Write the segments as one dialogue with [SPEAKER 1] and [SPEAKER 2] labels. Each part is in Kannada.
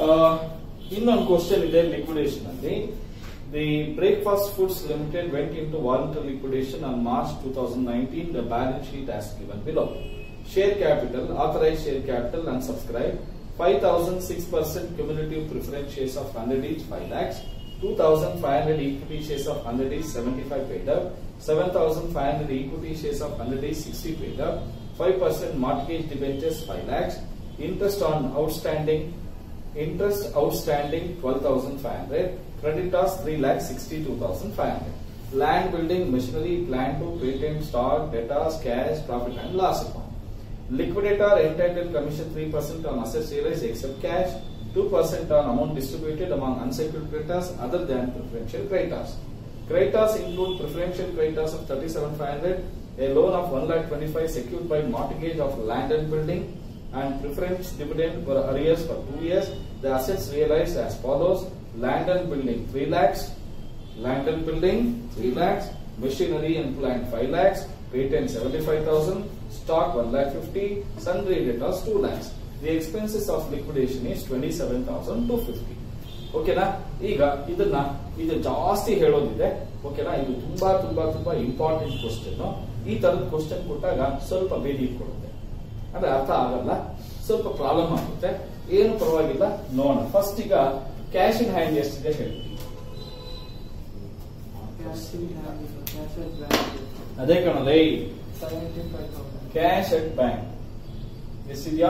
[SPEAKER 1] ಇನ್ನೊಂದು ಕ್ವಶನ್ ಇದೆ ಲಿಕ್ವಿಡೇಷನ್ ಅಲ್ಲಿ the breakfast foods limited went into voluntary liquidation on March two thousand nineteen the balance sheet as given below share capital authorise share capital and subscribe five thousand six percent cumulative preference shares of hundred each five lakhs two thousand five hundred equity shares of hundred each seventy five paid up seven thousand five hundred equity shares of hundred each sixty paid up five percent mortgage debentures five lakhs interest on outstanding interest outstanding 12500 creditors 3 lakh 62500 land building machinery plant to patent stock debtors cash profit and loss account liquidator entitled commission 3% on assets realized except cash 2% on amount distributed among unsecured creditors other than preferential creditors creditors include preferential creditors of 37500 a loan of 1 lakh 25 secured by mortgage of land and building and preference dividend for arrears for two years. The assets realized as follows: land and building 3 lakhs, land and building 3 lakhs, machinery and plant 5 lakhs, patent 75,000, stock 1 lakh 50, sundry debtors 2 lakhs. The expenses of liquidation is 27,250. ಓಕೆನಾ ಈಗ ಇದನ್ನ ಇದು ಜಾಸ್ತಿ ಹೇಳೋದಿದೆ ಓಕೆನಾ ಇದು ತುಂಬಾ ತುಂಬಾ ತುಂಬಾ ಇಂಪಾರ್ಟೆಂಟ್ ಕ್ವಶನ್ ಈ ತರದ ಕ್ವಶನ್ ಕೊಟ್ಟಾಗ ಸ್ವಲ್ಪ ಬೇದಿ ಕೊಡುತ್ತೆ ಅಂದ್ರೆ ಅರ್ಥ ಆಗಲ್ಲ ಸ್ವಲ್ಪ ಪ್ರಾಬ್ಲಮ್ ಆಗುತ್ತೆ ಏನು ಪರವಾಗಿಲ್ಲ ನೋಡೋಣ ಫಸ್ಟ್ ಈಗ ಕ್ಯಾಶ್ ಇನ್ ಹ್ಯಾಂಡ್ ಎಷ್ಟಿದೆ ಹೇಳಿ ಅದೇ ಕಣಲೇ ಕ್ಯಾಶ್ ಅಟ್ ಬ್ಯಾಂಕ್ ಎಷ್ಟಿದ್ಯಾ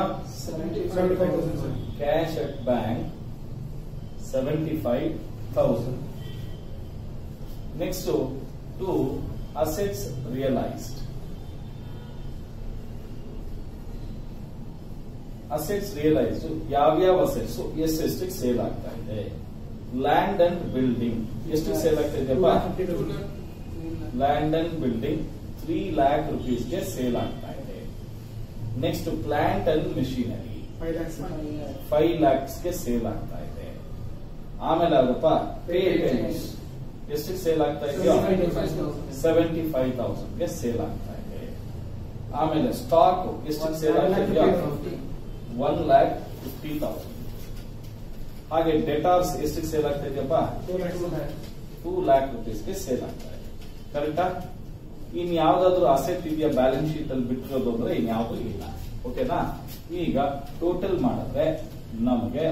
[SPEAKER 1] cash at bank seventy five thousand next to assets realised assets realise ಯಾವ್ಯಾವ ಅಸೆಟ್ಸ್ ಎಷ್ಟೆಷ್ಟಕ್ಕೆ ಸೇಲ್ ಆಗ್ತಾ ಇದೆ ಲ್ಯಾಂಡ್ ಅಂಡ್ ಬಿಲ್ಡಿಂಗ್ ಎಷ್ಟು ಸೇಲ್ ಆಗ್ತಾ ಇದೆಯಪ್ಪ land and building three lakh ರುಪೀಸ್ಗೆ ಸೇಲ್ ಆಗ್ತಾ ಇದೆ next plant and machinery five ಲ್ಯಾಕ್ಸ್ಗೆ ಸೇಲ್ ಆಗ್ತಾ ಇದೆ ಆಮೇಲೆ ಅದಪ್ಪ ಪೇಟೆಂಟ್ಸ್ ಎಷ್ಟು ಸೇಲ್ ಆಗ್ತಾ ಇದೆಯೋ ಸೆವೆಂಟಿ ಫೈವ್ ತೌಸಂಡ್ಗೆ ಸೇಲ್ ಆಗ್ತಾ ಇದೆ ಆಮೇಲೆ ಸ್ಟಾಕ್ ಎಷ್ಟು ಸೇಲ್ ಆಗ್ತಾ ಇದೆಯೋ ಒನ್ ಲ್ಯಾಕ್ ಫಿಫ್ಟಿ ತೌಸಂಡ್ ಹಾಗೆ ಡೆಟಾರ್ಸ್ ಎಷ್ಟು ಸೇಲ್ ಆಗ್ತಾ ಇದೆಯಪ್ಪ ಟೂ ಲ್ಯಾಕ್ ರುಪೀಸ್ಗೆ ಸೇಲ್ ಆಗ್ತಾ ಇದೆ ಕರೆಕ್ಟಾ ಇನ್ ಯಾವ್ದಾದ್ರು ಅಸೆಟ್ ಇದೆಯಾ ಬ್ಯಾಲೆನ್ಸ್ ಶೀಟ್ ಅಲ್ಲಿ ಬಿಟ್ಟಿರೋದು ಅಂದ್ರೆ ಇನ್ಯಾವುದು ಇಲ್ಲ ಓಕೆನಾ ಈಗ ಟೋಟಲ್ ಮಾಡಿದ್ರೆ ನಮಗೆ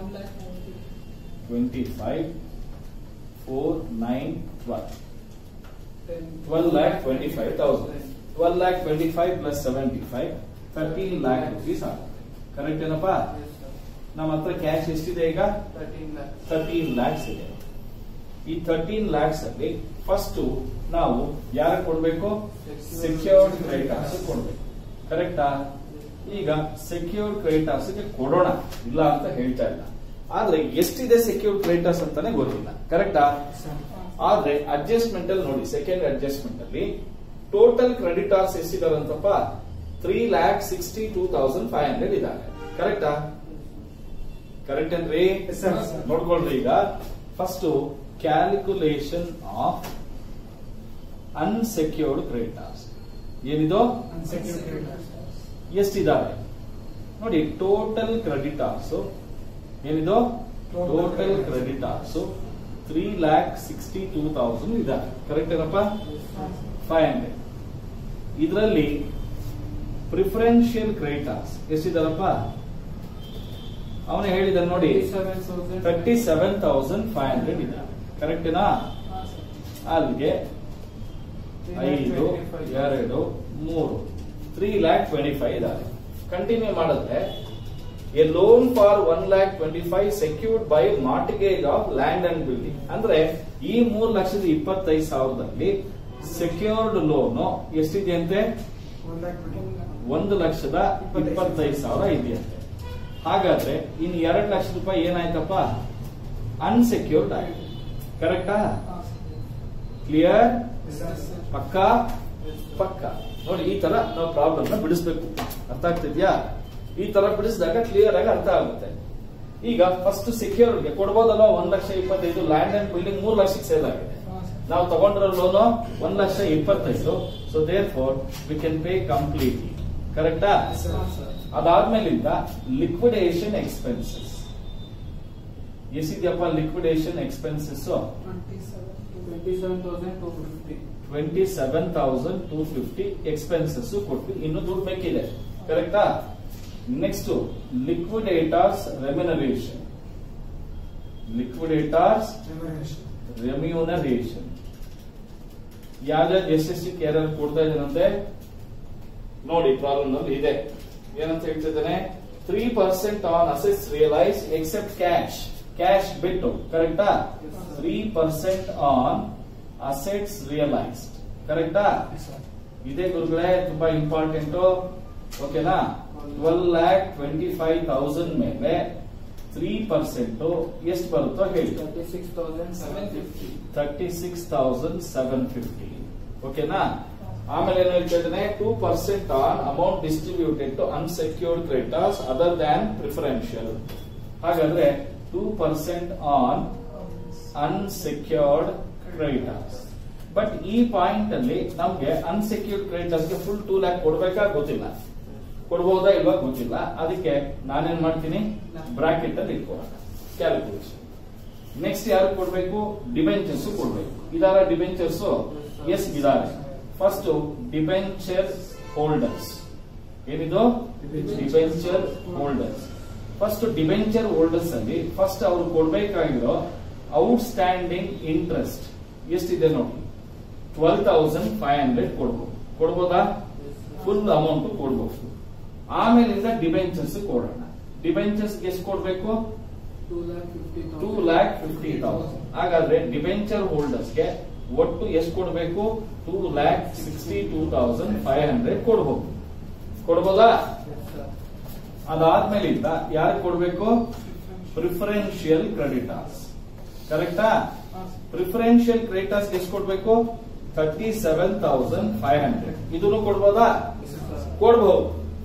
[SPEAKER 1] twenty five four nine twelve twelve lakh twenty five thousand twelve lakh twenty five plus seventy five thirteen lakh rupees ಆಗುತ್ತೆ ಕರೆಕ್ಟ್ ಏನಪ್ಪಾ ನಮ್ಮ ಹತ್ರ ಕ್ಯಾಶ್ ಎಷ್ಟಿದೆ ಈಗ ತರ್ಟೀನ್ ಲ್ಯಾಕ್ಸ್ ಇದೆ ಈ ತರ್ಟೀನ್ ಲ್ಯಾಕ್ಸ್ ಅಲ್ಲಿ ಫಸ್ಟ್ ನಾವು ಯಾರ ಕೊಡ್ಬೇಕು ಸೆಕ್ಯೂರ್ಡ್ ಕ್ರೆಡಿಟರ್ಸ್ ಕೊಡ್ಬೇಕು ಕರೆಕ್ಟಾ ಈಗ ಸೆಕ್ಯೂರ್ಡ್ ಕ್ರೆಡಿಟರ್ಸ್ ಗೆ ಕೊಡೋಣ ಇಲ್ಲ ಅಂತ ಹೇಳ್ತಾ ಇಲ್ಲ ಆದ್ರೆ ಎಷ್ಟಿದೆ ಸೆಕ್ಯೂರ್ಡ್ ಕ್ರೆಡಿಟರ್ಸ್ ಅಂತಾನೆ ಗೊತ್ತಿಲ್ಲ ಕರೆಕ್ಟಾ ಆದ್ರೆ ಅಡ್ಜಸ್ಟ್ಮೆಂಟ್ ಅಲ್ಲಿ ನೋಡಿ ಸೆಕೆಂಡ್ ಅಡ್ಜಸ್ಟ್ಮೆಂಟ್ ಅಲ್ಲಿ ಟೋಟಲ್ ಕ್ರೆಡಿಟರ್ಸ್ ಎಷ್ಟಿದಾರಂತಪ್ಪ three lakh sixty two thousand five hundred ಇದ್ದಾರೆ ಕರೆಕ್ಟಾ ಕರೆಕ್ಟ್ ಅಂದ್ರೆ ನೋಡ್ಕೊಳ್ರಿ ಈಗ first calculation of unsecured creditors ಏನಿದು ಎಷ್ಟಿದ್ದಾರೆ ನೋಡಿ ಟೋಟಲ್ ಕ್ರೆಡಿಟರ್ಸ್ ಏನಿದು total creditors three lakh sixty two thousand ಇದ್ದಾರೆ ಕರೆಕ್ಟ್ ಏನಪ್ಪ ಫೈವ್ ಹಂಡ್ರೆಡ್ ಇದರಲ್ಲಿ ಪ್ರಿಫರೆನ್ಷಿಯಲ್ ಕ್ರೆಡಿಟರ್ಸ್ ಎಷ್ಟಿದಾರಪ್ಪ ಅವನು ಹೇಳಿದ ನೋಡಿ thirty seven thousand five hundred ಇದೆ ಕರೆಕ್ಟೇನಾ ಅಲ್ಲಿಗೆ ಐದು ಎರಡು ಮೂರು ತ್ರೀ ಲ್ಯಾಕ್ ಟ್ವೆಂಟಿ ಫೈವ್ ಇದಾವೆ ಕಂಟಿನ್ಯೂ ಮಾಡಿದ್ರೆ a loan for one lakh twenty five secured by mortgage of land and building ಅಂದ್ರೆ ಈ ಮೂರು ಲಕ್ಷದ ಇಪ್ಪತ್ತೈದು ಸಾವಿರದಲ್ಲಿ ಸೆಕ್ಯೂರ್ಡ್ ಲೋನ್ ಎಷ್ಟಿದೆಯಂತೆ ಒಂದು ಲಕ್ಷದ ಇಪ್ಪತ್ತೈದು ಸಾವಿರ ಇದೆಯಂತೆ ಹಾಗಾದ್ರೆ ಇನ್ನು ಎರಡು ಲಕ್ಷ ರೂಪಾಯಿ ಏನಾಯ್ತಪ್ಪ ಅನ್ಸೆಕ್ಯೂರ್ಡ್ ಆಗಿದೆ ಕರೆಕ್ಟಾ ಕ್ಲಿಯರ್ ಪಕ್ಕ ಪಕ್ಕ ನೋಡಿ ಈ ತರ ನಾವು ಪ್ರಾಬ್ಲಮ್ ನ ಬಿಡಿಸ್ಬೇಕು ಅರ್ಥ ಆಗ್ತಿದ್ಯಾ ಈ ತರ ಬಿಡಿಸಿದಾಗ ಕ್ಲಿಯರ್ ಆಗಿ ಅರ್ಥ ಆಗುತ್ತೆ ಈಗ ಫಸ್ಟ್ ಸೆಕ್ಯೂರ್ ಕೊಡ್ಬೋದಲ್ಲ ಒಂದ್ ಲಕ್ಷ ಇಪ್ಪತ್ತೈದು ಲ್ಯಾಂಡ್ ಅಂಡ್ ಬಿಲ್ಡಿಂಗ್ ಮೂರ್ ಲಕ್ಷಕ್ಕೆ ಸೇಲ್ ಆಗಿದೆ ನಾವು ತಗೊಂಡಿರೋ ಲೋನು ಒಂದ್ ಲಕ್ಷ ಇಪ್ಪತ್ತೈದು so therefore we can pay completely ಕರೆಕ್ಟಾ ಅದಾದ್ಮೇಲಿಂದ ಲಿಕ್ವಿಡೇಷನ್ ಎಕ್ಸ್ಪೆನ್ಸಸ್ ಎಷ್ಟಿದೆಯಪ್ಪ liquidation expenses
[SPEAKER 2] twenty seven thousand two fifty
[SPEAKER 1] twenty seven thousand two fifty expenses ಕೊಟ್ವಿ ಇನ್ನು ದುಡ್ಡು ಬೇಕಿದೆ ಕರೆಕ್ಟಾ next liquidators remuneration liquidators remuneration ಯಾವ್ಯಾವ್ದು ಎಷ್ಟೆಷ್ಟಕ್ಕೆ ಯಾರ್ಯಾರು ಕೊಡ್ತಾ ಇದ್ದಾರಂತೆ ನೋಡಿ ಪ್ರಾಬ್ಲಮ್ ನಲ್ಲಿ ಇದೆ ಏನಂತ ಹೇಳ್ತಿದ್ದಾನೆ ತ್ರೀ ಪರ್ಸೆಂಟ್ ಆನ್ ಅಸೆಸ್ ರಿಯಲೈಸ್ ಎಕ್ಸೆಪ್ಟ್ ಕ್ಯಾಶ್ ಕ್ಯಾಶ್ ಬಿಟ್ಟು ಕರೆಕ್ಟಾ three percent on assets realised ಕರೆಕ್ಟಾ ಇದೇ ಗುರುಗಳೇ ತುಂಬಾ ಇಂಪಾರ್ಟೆಂಟ್ ಓಕೆನಾ twelve lakh twenty five thousand ಮೇಲೆ ತ್ರೀ ಪರ್ಸೆಂಟ್ ಎಷ್ಟು ಬರುತ್ತೋ ಹೇಳಿ
[SPEAKER 2] thirty six thousand seven fifty
[SPEAKER 1] thirty six thousand seven fifty ಓಕೆನಾ ಆಮೇಲೆ ಏನು ಹೇಳ್ತಾ ಇದ್ದಾನೆ two percent on amount distributed to unsecured creditors other than preferential ಹಾಗಾದ್ರೆ two percent on unsecured creditors but ಈ ಪಾಯಿಂಟ್ ಅಲ್ಲಿ ನಮ್ಗೆ ಅನ್ಸೆಕ್ಯೂರ್ಡ್ ಕ್ರೆಡಿಟರ್ಸ್ ಗೆ ಫುಲ್ ಟೂ ಲ್ಯಾಕ್ ಕೊಡ್ಬೇಕಾ ಗೊತ್ತಿಲ್ಲ ಕೊಡ್ಬೋದಾ ಇಲ್ವಾ ಗೊತ್ತಿಲ್ಲ ಅದಕ್ಕೆ ನಾನೇನ್ ಮಾಡ್ತೀನಿ ಬ್ರಾಕೆಟ್ ಅಲ್ಲಿ ಇಟ್ಕೊಳ್ಳೋಣ ಕ್ಯಾಲ್ಕುಲೇಷನ್ ನೆಕ್ಸ್ಟ್ ಯಾರು ಕೊಡ್ಬೇಕು ಡಿಬೆಂಚರ್ಸ್ ಕೊಡ್ಬೇಕು ಇದಾರ ಡಿಬೆಂಚರ್ಸ್ ಎಸ್ ಇದಾರೆ ಫಸ್ಟ್ ಡಿಬೆಂಚರ್ ಹೋಲ್ಡರ್ಸ್ ಏನಿದು debenture holders first debenture holders ಅಲ್ಲಿ ಫಸ್ಟ್ ಅವ್ರು ಕೊಡ್ಬೇಕಾಗಿರೋ ಔಟ್ ಸ್ಟ್ಯಾಂಡಿಂಗ್ ಇಂಟ್ರೆಸ್ಟ್ ಎಷ್ಟಿದೆ ನೋಡಿ ಟ್ವೆಲ್ ತೌಸಂಡ್ ಫೈವ್ ಹಂಡ್ರೆಡ್ ಕೊಡ್ಬೋದು ಕೊಡ್ಬೋದಾ ಫುಲ್ ಅಮೌಂಟ್ ಕೊಡ್ಬೋದು ಆಮೇಲಿಂದ ಡಿಬೆಂಚರ್ಸ್ ಕೊಡೋಣ ಡಿಬೆಂಚರ್ಸ್ ಎಷ್ಟು ಕೊಡ್ಬೇಕು
[SPEAKER 2] two lakh fifty
[SPEAKER 1] two lakh fifty thousand ಹಾಗಾದ್ರೆ ಡಿಬೆಂಚರ್ ಹೋಲ್ಡರ್ಸ್ ಗೆ ಒಟ್ಟು ಎಷ್ಟು ಕೊಡಬೇಕು two lakh sixty two thousand five hundred ಕೊಡ್ಬೋದು ಕೊಡ್ಬೋದಾ ಅದಾದ್ಮೇಲಿಂದ ಯಾರು ಕೊಡ್ಬೇಕು ಪ್ರಿಫರೆನ್ಷಿಯಲ್ ಕ್ರೆಡಿಟರ್ಸ್ ಕರೆಕ್ಟಾ ಪ್ರಿಫರೆನ್ಷಿಯಲ್ ಕ್ರೆಡಿಟರ್ಸ್ ಎಷ್ಟು ಕೊಡ್ಬೇಕು thirty seven thousand five hundred ಇದನ್ನು ಕೊಡ್ಬೋದಾ ಕೊಡ್ಬೋದು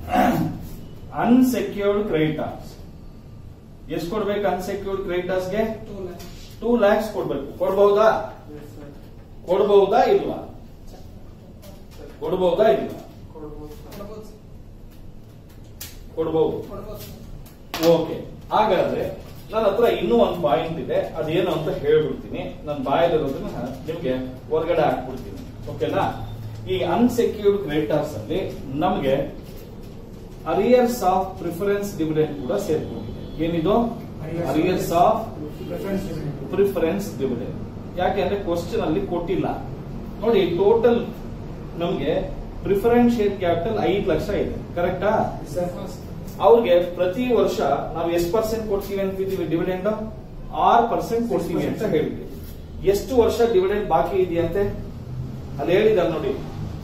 [SPEAKER 1] ಅನ್ಸೆಕ್ಯೂರ್ಡ್ ಕ್ರೆಡಿಟರ್ಸ್ ಎಷ್ಟು ಕೊಡ್ಬೇಕು ಅನ್ಸೆಕ್ಯೂರ್ಡ್ ಕ್ರೆಡಿಟರ್ಸ್ಗೆ
[SPEAKER 2] ಟೂ ಲ್ಯಾಕ್
[SPEAKER 1] ಟೂ ಲ್ಯಾಕ್ಸ್ ಕೊಡ್ಬೇಕು ಕೊಡ್ಬಹುದಾ ಕೊಡ್ಬಹುದಾ ಇಲ್ವಾ ಕೊಡ್ಬಹುದಾ ಇಲ್ವಾ
[SPEAKER 2] ಕೊಡ್ಬೋದು
[SPEAKER 1] ಕೊಡ್ಬಹುದು ಓಕೆ ಹಾಗಾದ್ರೆ ನನ್ನ ಹತ್ರ ಇನ್ನೂ ಒಂದು ಪಾಯಿಂಟ್ ಇದೆ ಅದೇನು ಅಂತ ಹೇಳ್ಬಿಡ್ತೀನಿ ನನ್ನ ಬಾಯಲ್ಲಿರೋದನ್ನ ನಿಮ್ಗೆ ಹೊರಗಡೆ ಹಾಕ್ಬಿಡ್ತೀನಿ ಓಕೆನಾ ಈ ಅನ್ಸೆಕ್ಯೂರ್ಡ್ ಕ್ರೆಡಿಟರ್ಸ್ ಅಲ್ಲಿ ನಮಗೆ ಅರಿಯರ್ಸ್ ಆಫ್ ಪ್ರಿಫರೆನ್ಸ್ ಡಿವಿಡೆಂಡ್ ಕೂಡ ಸೇರ್ಕೊಂಡಿದೆ ಏನಿದು ಅರಿಯರ್ಸ್ ಆಫ್ ಪ್ರಿಫರೆನ್ಸ್ ಡಿವಿಡೆಂಡ್ ಯಾಕೆಂದ್ರೆ ಕ್ವಶನ್ ಅಲ್ಲಿ ಕೊಟ್ಟಿಲ್ಲ ನೋಡಿ ಟೋಟಲ್ ನಮ್ಗೆ ಪ್ರಿಫರೆನ್ಸ್ ಶೇರ್ ಕ್ಯಾಪಿಟಲ್ ಐದು ಲಕ್ಷ ಇದೆ ಕರೆಕ್ಟಾ ಅವ್ರಿಗೆ ಪ್ರತಿ ವರ್ಷ ನಾವು ಎಷ್ಟು ಪರ್ಸೆಂಟ್ ಕೊಡ್ತೀವಿ ಅಂತಿದೀವಿ ಡಿವಿಡೆಂಡ್ ಆರು ಪರ್ಸೆಂಟ್ ಕೊಡ್ತೀವಿ ಅಂತ ಹೇಳಿದ್ವಿ ಎಷ್ಟು ವರ್ಷ ಡಿವಿಡೆಂಡ್ ಬಾಕಿ ಇದೆಯಂತೆ ಅಲ್ಲಿ ಹೇಳಿದಾರೆ ನೋಡಿ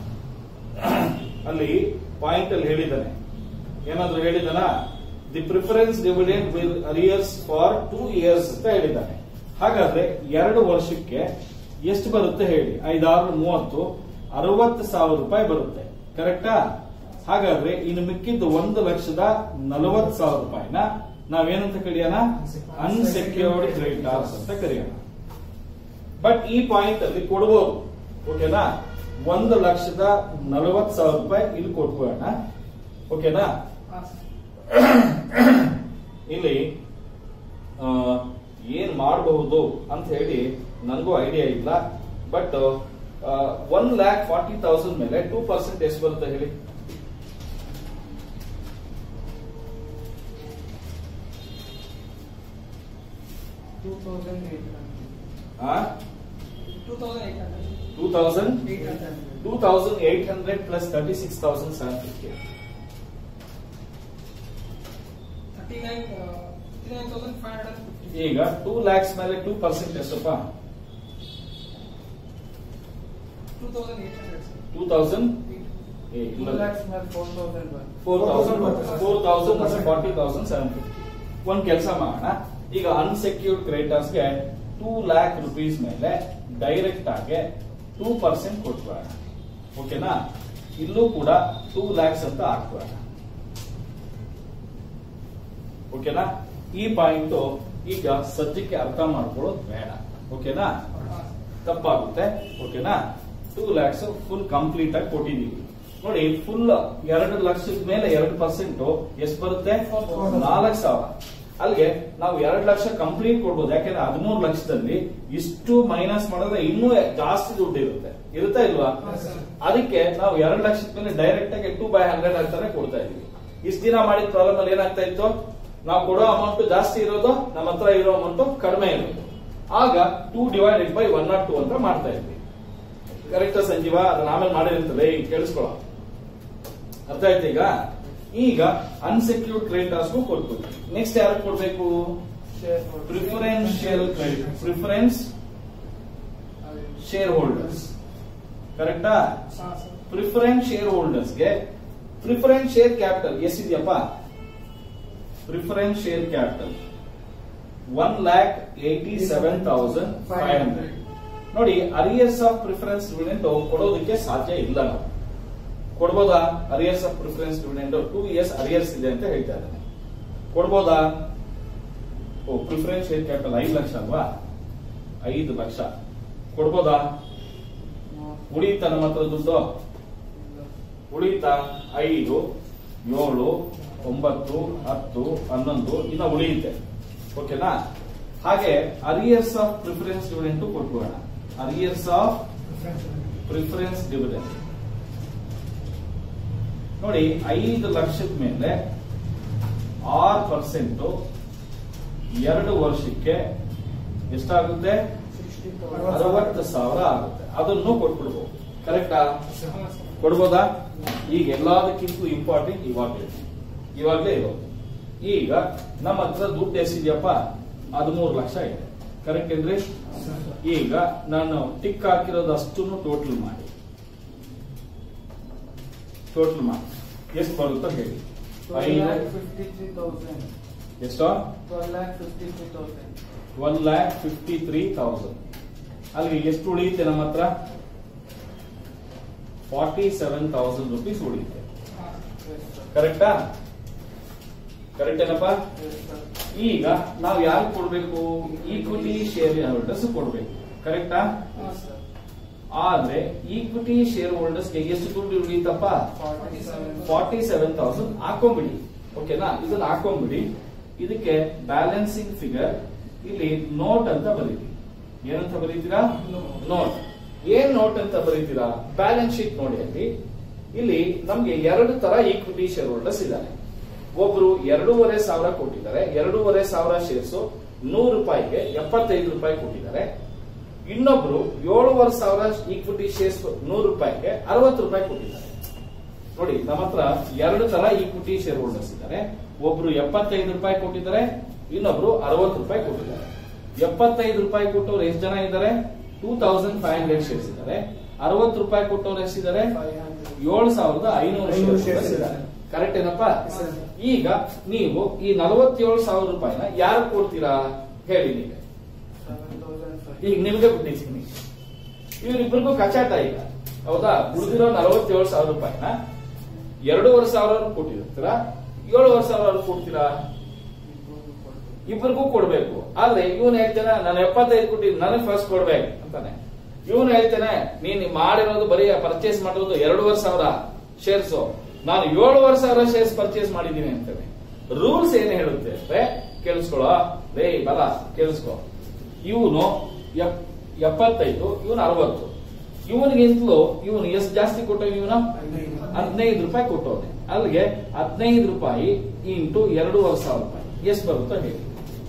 [SPEAKER 1] ಅಲ್ಲಿ ಪಾಯಿಂಟ್ ಅಲ್ಲಿ ಹೇಳಿದ್ದಾನೆ ಏನಾದ್ರು ಹೇಳಿದಾನ the preference dividend will arrears for two years ಅಂತ ಹೇಳಿದ್ದಾನೆ ಹಾಗಾದ್ರೆ ಎರಡು ವರ್ಷಕ್ಕೆ ಎಷ್ಟು ಬರುತ್ತೆ ಹೇಳಿ ಐದಾರು ಮೂವತ್ತು ಅರವತ್ತು ಸಾವಿರ ರೂಪಾಯಿ ಬರುತ್ತೆ ಕರೆಕ್ಟಾ ಹಾಗಾದ್ರೆ ಇನ್ನು ಮಿಕ್ಕಿದ್ದು ಒಂದು ಲಕ್ಷದ ನಲವತ್ತು ಸಾವಿರ ರೂಪಾಯಿನ ನಾವೇನಂತ ಕರೆಯೋಣ ಅನ್ಸೆಕ್ಯೂರ್ಡ್ ಕ್ರೆಡಿಟರ್ಸ್ ಅಂತ ಕರೆಯೋಣ ಬಟ್ ಈ ಪಾಯಿಂಟ್ ಅಲ್ಲಿ ಕೊಡ್ಬೋದು ಓಕೆನಾ ಒಂದು ಲಕ್ಷದ ನಲವತ್ತು ಸಾವಿರ ರೂಪಾಯಿ ಇಲ್ಲಿ ಕೊಟ್ಬೋಣ ಓಕೆನಾ ಇಲ್ಲಿ ಆ, ಏನ್ ಮಾಡಬಹುದು ಅಂತ ಹೇಳಿ ನನಗೂ ಐಡಿಯಾ ಇಲ್ಲ but one lakh forty thousand ಮೇಲೆ ಟೂ ಪರ್ಸೆಂಟ್ ಎಷ್ಟು ಬರುತ್ತೆ ಹೇಳಿ
[SPEAKER 2] two thousand eight
[SPEAKER 1] two thousand two thousand eight hundred plus thirty six thousand seven fifty ಈಗ ಟೂ ಲ್ಯಾಕ್ಸ್ ಮೇಲೆ ಟೂ ಪರ್ಸೆಂಟ್ ಎಷ್ಟಪ್ಪ ಟೂ ತೌಸಂಡ್
[SPEAKER 2] ಟೂ ಲ್ಯಾಕ್ಸ್ ಮೇಲೆ four thousand
[SPEAKER 1] four thousand four thousand forty thousand seven fifty ಒಂದ್ ಕೆಲಸ ಮಾಡೋಣ ಈಗ ಅನ್ಸೆಕ್ಯೂರ್ಡ್ ಕ್ರೆಡಿಟರ್ಸ್ಗೆ ಟೂ ಲ್ಯಾಕ್ ರುಪೀಸ್ ಮೇಲೆ ಡೈರೆಕ್ಟ್ ಆಗಿ ಟೂ ಪರ್ಸೆಂಟ್ ಕೊಟ್ಬೇಡ ಓಕೆನಾ ಇಲ್ಲೂ ಕೂಡ ಟೂ ಲ್ಯಾಕ್ಸ್ ಅಂತ ಹಾಕ್ಬೇಡ ಓಕೆನಾ ಈ ಪಾಯಿಂಟ್ ಈಗ ಸದ್ಯಕ್ಕೆ ಅರ್ಥ ಮಾಡ್ಕೊಳ್ಳೋದು ಬೇಡ ಓಕೆನಾ ತಪ್ಪಾಗುತ್ತೆ ಓಕೆನಾ ಟೂ ಲ್ಯಾಕ್ಸ್ ಫುಲ್ ಕಂಪ್ಲೀಟ್ ಆಗಿ ಕೊಟ್ಟಿದೀವಿ ನೋಡಿ ಫುಲ್ ಎರಡು ಲಕ್ಷದ ಮೇಲೆ ಎರಡು ಪರ್ಸೆಂಟ್ ಎಷ್ಟು ಬರುತ್ತೆ ನಾಲ್ಕು ಸಾವಿರ ಅಲ್ಲಿಗೆ ನಾವು ಎರಡು ಲಕ್ಷ ಕಂಪ್ಲೀಟ್ ಕೊಡ್ಬೋದು ಯಾಕೆಂದ್ರೆ ಹದಿಮೂರು ಲಕ್ಷದಲ್ಲಿ ಇಷ್ಟು ಮೈನಸ್ ಮಾಡಿದ್ರೆ ಇನ್ನೂ ಜಾಸ್ತಿ ದುಡ್ಡು ಇರುತ್ತೆ ಇರುತ್ತಾ ಇಲ್ವಾ ಅದಕ್ಕೆ ನಾವು ಎರಡು ಲಕ್ಷದ ಮೇಲೆ ಡೈರೆಕ್ಟ್ ಆಗಿ ಟೂ ಬೈ ಹಂಡ್ರೆಡ್ ಅಂತಾನೆ ಕೊಡ್ತಾ ಇದೀವಿ ಇಷ್ಟು ದಿನ ಮಾಡಿದ ಪ್ರಾಬ್ಲಮ್ ಅಲ್ಲಿ ಏನಾಗ್ತಾ ಇತ್ತು ನಾವು ಕೊಡೋ ಅಮೌಂಟ್ ಜಾಸ್ತಿ ಇರೋದು ನಮ್ಮ ಹತ್ರ ಇರೋ ಅಮೌಂಟ್ ಕಡಿಮೆ ಇರೋದು ಆಗ two divided by one naught two ಅಂತ ಮಾಡ್ತಾ ಇದ್ವಿ ಕರೆಕ್ಟ್ ಸಂಜೀವ ಅದನ್ನ ಆಮೇಲೆ ಮಾಡಿರ್ತದೆ ಈಗ ಕೇಳಿಸ್ಕೊಳ್ಳೋ ಅರ್ಥ ಆಯ್ತು ಈಗ ಈಗ ಅನ್ಸೆಕ್ಯೂರ್ಡ್ ಕ್ರೆಡಿಟರ್ಸ್ಗೂ ಕೊಟ್ಬಿಟ್ಟು ನೆಕ್ಸ್ಟ್ ಯಾರು ಕೊಡ್ಬೇಕು
[SPEAKER 2] share
[SPEAKER 1] preferential credit preference share holders ಕರೆಕ್ಟಾ ಪ್ರಿಫರೆನ್ಸ್ ಶೇರ್ ಹೋಲ್ಡರ್ಸ್ಗೆ ಪ್ರಿಫರೆನ್ಸ್ ಶೇರ್ ಕ್ಯಾಪಿಟಲ್ ಎಷ್ಟಿದೆಯಪ್ಪ preference share capital one lakh eighty seven thousand five hundred ನೋಡಿ ಅರಿಯರ್ಸ್ ಆಫ್ ಪ್ರಿಫರೆನ್ಸ್ ಡಿವಿಡೆಂಟ್ ಕೊಡೋದಕ್ಕೆ ಸಾಧ್ಯ ಇಲ್ಲ ನಾವು ಕೊಡ್ಬೋದಾ arrears of preference dividend two years arrears ಇದೆ ಅಂತ ಹೇಳ್ತಾ ಇದ್ದಾನೆ ಕೊಡ್ಬೋದಾ ಓ ಪ್ರಿಫರೆನ್ಸ್ ಶೇರ್ ಕ್ಯಾಪಿಟಲ್ ಐದು ಲಕ್ಷ ಅಲ್ವಾ ಐದು ಲಕ್ಷ ಕೊಡ್ಬೋದಾ ಉಳಿತಾ ನಮ್ಮ ಹತ್ರ ದುಡ್ಡು ಉಳಿತಾ ಐದು ಏಳು ಒಂಬತ್ತು ಹತ್ತು ಹನ್ನೊಂದು ಇನ್ನ ಉಳಿಯುತ್ತೆ ಓಕೆನಾ ಹಾಗೆ ಅರಿಯರ್ಸ್ ಆಫ್ ಪ್ರಿಫರೆನ್ಸ್ ಡಿವಿಡೆಂಟ್ ಕೊಟ್ಬಿಡೋಣ ಅರಿಯರ್ಸ್ ಆಫ್ ಪ್ರಿಫರೆನ್ಸ್ ಡಿವಿಡೆಂಟ್ ನೋಡಿ ಐದು ಲಕ್ಷದ ಮೇಲೆ ಆರು ಪರ್ಸೆಂಟ್ ಎರಡು ವರ್ಷಕ್ಕೆ ಎಷ್ಟಾಗುತ್ತೆ ಅರವತ್ತು ಸಾವಿರ ಆಗುತ್ತೆ ಅದನ್ನು ಕೊಟ್ಬಿಡ್ಬೋದು ಕರೆಕ್ಟಾ ಕೊಡ್ಬೋದಾ ಈಗ ಎಲ್ಲದಕ್ಕಿಂತ ಇಂಪಾರ್ಟೆಂಟ್ ಇವಾಗಲೇ ಇವಾಗಲೇ ಇರೋದು ಈಗ ನಮ್ಮ ಹತ್ರ ದುಡ್ಡು ಎಷ್ಟಿದೆಯಪ್ಪ ಹದಿಮೂರು ಲಕ್ಷ ಇದೆ ಕರೆಕ್ಟ್ ಏನ್ರಿ ಈಗ ನಾನು ಟಿಕ್ ಹಾಕಿರೋದು ಅಷ್ಟನ್ನು ಟೋಟಲ್ ಮಾಡಿ ಟೋಟಲ್ ಮಾಡಿ ಎಷ್ಟು ಬರುತ್ತೋ ಹೇಳಿ ಐದು
[SPEAKER 2] ಫಿಫ್ಟಿ ತ್ರೀ ತೌಸಂಡ್
[SPEAKER 1] ಎಷ್ಟೋ
[SPEAKER 2] twelve lakh fifty three thousand
[SPEAKER 1] one lakh fifty three thousand ಅಲ್ಲಿಗೆ ಎಷ್ಟು ಉಳಿಯುತ್ತೆ ನಮ್ಮ ಹತ್ರ ಫಾರ್ಟಿ ಸೆವೆನ್ ತೌಸಂಡ್ ರುಪೀಸ್ ಉಳಿಯುತ್ತೆ ಕರೆಕ್ಟಾ ಕರೆಕ್ಟ್ ಏನಪ್ಪ ಈಗ ನಾವು ಯಾರು ಕೊಡ್ಬೇಕು ಈಕ್ವಿಟಿ ಶೇರ್ ಹೋಲ್ಡರ್ಸ್ ಕೊಡ್ಬೇಕು ಕರೆಕ್ಟಾ ಆದ್ರೆ ಈಕ್ವಿಟಿ ಶೇರ್ ಹೋಲ್ಡರ್ಸ್ ಎಷ್ಟು ದುಡ್ಡು ಉಳಿಯುತ್ತಪ್ಪ ಫಾರ್ಟಿ ಸೆವೆನ್ ತೌಸಂಡ್ ಹಾಕೊಂಬಿಡಿ ಓಕೆನಾ ಇದನ್ನ ಹಾಕೊಂಬಿಡಿ ಇದಕ್ಕೆ ಬ್ಯಾಲೆನ್ಸಿಂಗ್ ಫಿಗರ್ ಇಲ್ಲಿ ನೋಟ್ ಅಂತ ಬರೀತೀವಿ ಏನಂತ ಬರೀತೀರಾ ನೋಟ್ ಏನ್ ನೋಟ್ ಅಂತ ಬರೀತೀರಾ ಬ್ಯಾಲೆನ್ಸ್ ಶೀಟ್ ನೋಡಿ ಅಲ್ಲಿ ಇಲ್ಲಿ ನಮ್ಗೆ ಎರಡು ತರ ಈಕ್ವಿಟಿ ಶೇರ್ ಹೋಲ್ಡರ್ಸ್ ಇದ್ದಾರೆ ಒಬ್ರು ಎರಡೂವರೆ ಸಾವಿರ ಕೊಟ್ಟಿದ್ದಾರೆ ಎರಡೂವರೆ ಸಾವಿರ ಶೇರ್ಸ್ ನೂರು ರೂಪಾಯಿಗೆ ಎಪ್ಪತ್ತೈದು ರೂಪಾಯಿ ಕೊಟ್ಟಿದ್ದಾರೆ ಇನ್ನೊಬ್ರು ಏಳುವರೆ ಸಾವಿರ ಈಕ್ವಿಟಿ ಶೇರ್ಸ್ ನೂರು ರೂಪಾಯಿಗೆ ಅರವತ್ತು ರೂಪಾಯಿ ಕೊಟ್ಟಿದ್ದಾರೆ ನೋಡಿ ನಮ್ಮ ಹತ್ರ ಎರಡು ತರ ಈಕ್ವಿಟಿ ಶೇರ್ ಹೋಲ್ಡರ್ಸ್ ಇದ್ದಾರೆ ಒಬ್ರು ಎಪ್ಪತ್ತೈದು ರೂಪಾಯಿ ಕೊಟ್ಟಿದ್ದಾರೆ ಇನ್ನೊಬ್ರು ಅರವತ್ತು ರೂಪಾಯಿ ಕೊಟ್ಟಿದ್ದಾರೆ ಎಪ್ಪತ್ತೈದು ರೂಪಾಯಿ ಕೊಟ್ಟವ್ರು ಎಷ್ಟು ಜನ ಇದ್ದಾರೆ two thousand five hundred shares ಇದ್ದಾರೆ ಅರವತ್ತು ರೂಪಾಯಿ ಕೊಟ್ಟವ್ರು ಎಷ್ಟಿದ್ದಾರೆ ಏಳು ಸಾವಿರದ ಐನೂರು
[SPEAKER 2] ಐನೂರು
[SPEAKER 1] ಶೇರ್ಸ್
[SPEAKER 2] shares
[SPEAKER 1] ಇದ್ದಾರೆ ಕರೆಕ್ಟ್ ಏನಪ್ಪ
[SPEAKER 2] Yes, sir.
[SPEAKER 1] ಈಗ ನೀವು ಈ ನಲವತ್ತೇಳು ಸಾವಿರ ರೂಪಾಯಿನ ಯಾರು ಕೊಡ್ತೀರಾ ಹೇಳಿ ನೀವೇ
[SPEAKER 2] ಸೆವೆನ್ ತೌಸಂಡ್ ಫೈವ್
[SPEAKER 1] ಈಗ ನಿಮ್ಗೆ ಬಿಟ್ಟಿದ್ದೀನಿ ಇವರಿಬ್ಬರಿಗೂ ಕಚಾಟ ಈಗ ಹೌದಾ ಉಳಿದಿರೋ ನಲವತ್ತೇಳು ಸಾವಿರ ರೂಪಾಯಿನ ಎರಡೂವರೆ ಸಾವಿರ ಕೊಟ್ಟಿರ್ತೀರಾ ಏಳುವರೆ ಸಾವಿರ ಕೊಡ್ತೀರಾ ಇಬ್ಬರಿಗೂ ಕೊಡ್ಬೇಕು ಆದ್ರೆ ಇವನು ಹೇಳ್ತಾನೆ ನಾನು ಎಪ್ಪತ್ತೈದು ಕೊಟ್ಟಿದ್ದು ನನಗೆ ಫಸ್ಟ್ ಕೊಡ್ಬೇಕು ಅಂತಾನೆ ಇವನು ಹೇಳ್ತಾನೆ ನೀನ್ ಮಾಡಿರೋದು ಬರೀ ಪರ್ಚೇಸ್ ಮಾಡಿರೋದು ಎರಡೂವರೆ ಸಾವಿರ ಶೇರ್ಸ್ ನಾನು ಏಳುವರೆ ಸಾವಿರ ಶೇರ್ಸ್ ಪರ್ಚೇಸ್ ಮಾಡಿದ್ದೀನಿ ಅಂತಾನೆ ರೂಲ್ಸ್ ಏನ್ ಹೇಳುತ್ತೆ ಅಂದ್ರೆ ಕೇಳಿಸ್ಕೊಳ್ಳೋ ರೇ ಬಲ ಕೇಳಿಸ್ಕೊ ಇವನು ಎಪ್ಪತ್ತೈದು ಇವನು ಅರವತ್ತು ಇವನಿಗಿಂತಲೂ ಇವನು ಎಷ್ಟು ಜಾಸ್ತಿ ಕೊಟ್ಟ ಇವನು ಹದಿನೈದು ರೂಪಾಯಿ ಕೊಟ್ಟವನೆ ಅಲ್ಲಿಗೆ ಹದಿನೈದು ರೂಪಾಯಿ ಇಂಟು ಎರಡೂವರೆ ಸಾವಿರ ರೂಪಾಯಿ ಎಷ್ಟು ಬರುತ್ತೋ ಹೇಳಿ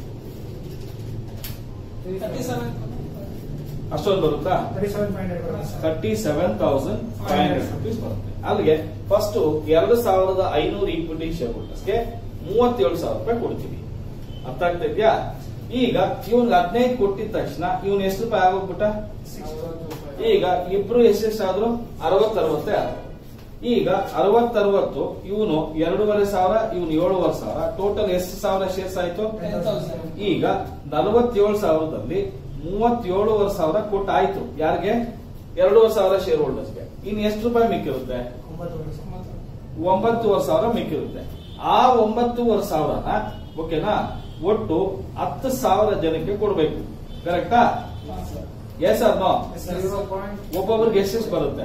[SPEAKER 1] ಅಷ್ಟೊಂದು ಬರುತ್ತಾ thirty seven thousand five hundred rupees ಬರುತ್ತೆ ಅಲ್ಲಿಗೆ ಫಸ್ಟ್ ಎರಡು ಸಾವಿರದ ಐನೂರು ಈಕ್ವಿಟಿ ಶೇರ್ ಹೋಲ್ಡರ್ಸ್ಗೆ ಮೂವತ್ತೇಳು ಸಾವಿರ ರೂಪಾಯಿ ಕೊಡ್ತೀವಿ ಅರ್ಥ ಆಗ್ತಾ ಇದ್ಯಾ ಈಗ ಇವನ್ಗೆ ಹದಿನೈದು ಕೊಟ್ಟಿದ ತಕ್ಷಣ ಇವನ್ ಎಷ್ಟು ರೂಪಾಯಿ ಆಗೋಗ್ಬಿಟ್ಟ ಈಗ ಇಬ್ರು ಎಷ್ಟೆಷ್ಟಾದ್ರು ಅರವತ್ ಅರವತ್ತೇ ಆದ್ರು ಈಗ ಅರವತ್ ಅರವತ್ತು ಇವನು ಎರಡೂವರೆ ಸಾವಿರ ಇವನು ಏಳುವರೆ ಸಾವಿರ ಟೋಟಲ್ ಎಷ್ಟು ಸಾವಿರ ಶೇರ್ಸ್ ಆಯ್ತು ಈಗ ನಲವತ್ತೇಳು ಸಾವಿರದಲ್ಲಿ ಮೂವತ್ತೇಳುವರೆ ಸಾವಿರ ಕೊಟ್ಟು ಆಯ್ತು ಯಾರಿಗೆ ಎರಡೂವರೆ ಸಾವಿರ ಶೇರ್ ಹೋಲ್ಡರ್ಸ್ಗೆ ಇನ್ನು ಎಷ್ಟು ರೂಪಾಯಿ ಮಿಕ್ಕಿರುತ್ತೆ ಒಂಬತ್ತುವರೆ ಸಾವಿರ ಮಿಕ್ಕಿರುತ್ತೆ ಆ ಒಂಬತ್ತುವರೆ ಸಾವಿರನ ಓಕೆನಾ ಒಟ್ಟು ಹತ್ತು ಸಾವಿರ ಜನಕ್ಕೆ ಕೊಡ್ಬೇಕು ಕರೆಕ್ಟಾ yes sir no
[SPEAKER 2] zero point
[SPEAKER 1] ಒಬ್ಬೊಬ್ರಿಗೆ ಎಷ್ಟೆಷ್ಟು ಬರುತ್ತೆ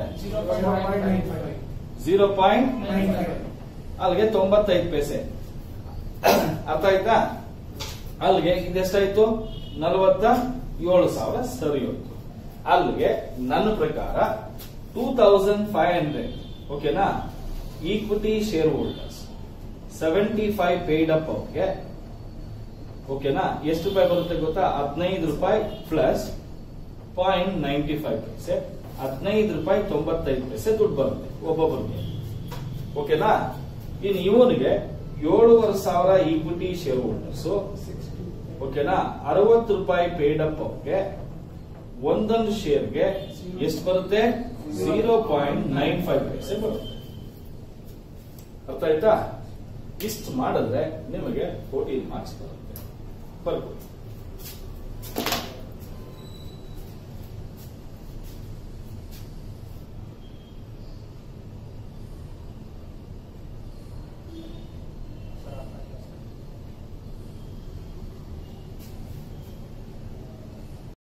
[SPEAKER 1] ಜೀರೋ ಪಾಯಿಂಟ್ ಅಲ್ಲಿಗೆ ತೊಂಬತ್ತೈದು ಪೈಸೆ ಅರ್ಥ ಆಯ್ತಾ ಅಲ್ಲಿಗೆ ಇದೆಷ್ಟಾಯ್ತು ನಲವತ್ತ ಏಳು ಸಾವಿರ ಸರಿ ಹೋಯ್ತು ಅಲ್ಲಿಗೆ ನನ್ನ ಪ್ರಕಾರ ಟೂ ತೌಸಂಡ್ ಫೈವ್ ಹಂಡ್ರೆಡ್ ಓಕೆನಾ equity share holders seventy five paid up ಅವ್ರಿಗೆ ಓಕೆನಾ ಎಷ್ಟು ರೂಪಾಯಿ ಬರುತ್ತೆ ಗೊತ್ತಾ ಹದಿನೈದು ರೂಪಾಯಿ ಪ್ಲಸ್ ಪಾಯಿಂಟ್ ನೈಂಟಿ ಫೈವ್ ಪೈಸೆ ಹದಿನೈದು ರೂಪಾಯಿ ತೊಂಬತ್ತೈದು ಪೈಸೆ ದುಡ್ಡು ಬರುತ್ತೆ ಒಬ್ಬೊಬ್ಬರಿಗೆ ಓಕೆನಾ ಇನ್ನು ಇವನಿಗೆ ಏಳುವರೆ ಸಾವಿರ ಈಕ್ವಿಟಿ ಶೇರ್ ಹೋಲ್ಡರ್ಸ್
[SPEAKER 2] ಸಿಕ್ಸ್ಟಿ
[SPEAKER 1] ಓಕೆನಾ ಅರವತ್ತು ರೂಪಾಯಿ ಪೇಡ್ ಅಪ್ ಅವ್ರಿಗೆ ಒಂದೊಂದು ಶೇರ್ಗೆ ಎಷ್ಟು ಬರುತ್ತೆ ಜೀರೋ ಪಾಯಿಂಟ್ ನೈನ್ ಫೈವ್ ಪೈಸೆ ಬರುತ್ತೆ ಅರ್ಥ ಆಯ್ತಾ ಇಷ್ಟು ಮಾಡಿದ್ರೆ ನಿಮಗೆ ಫೋರ್ಟೀನ್ ಮಾರ್ಕ್ಸ್ ಬರುತ್ತೆ ಬರ್ಬೋದು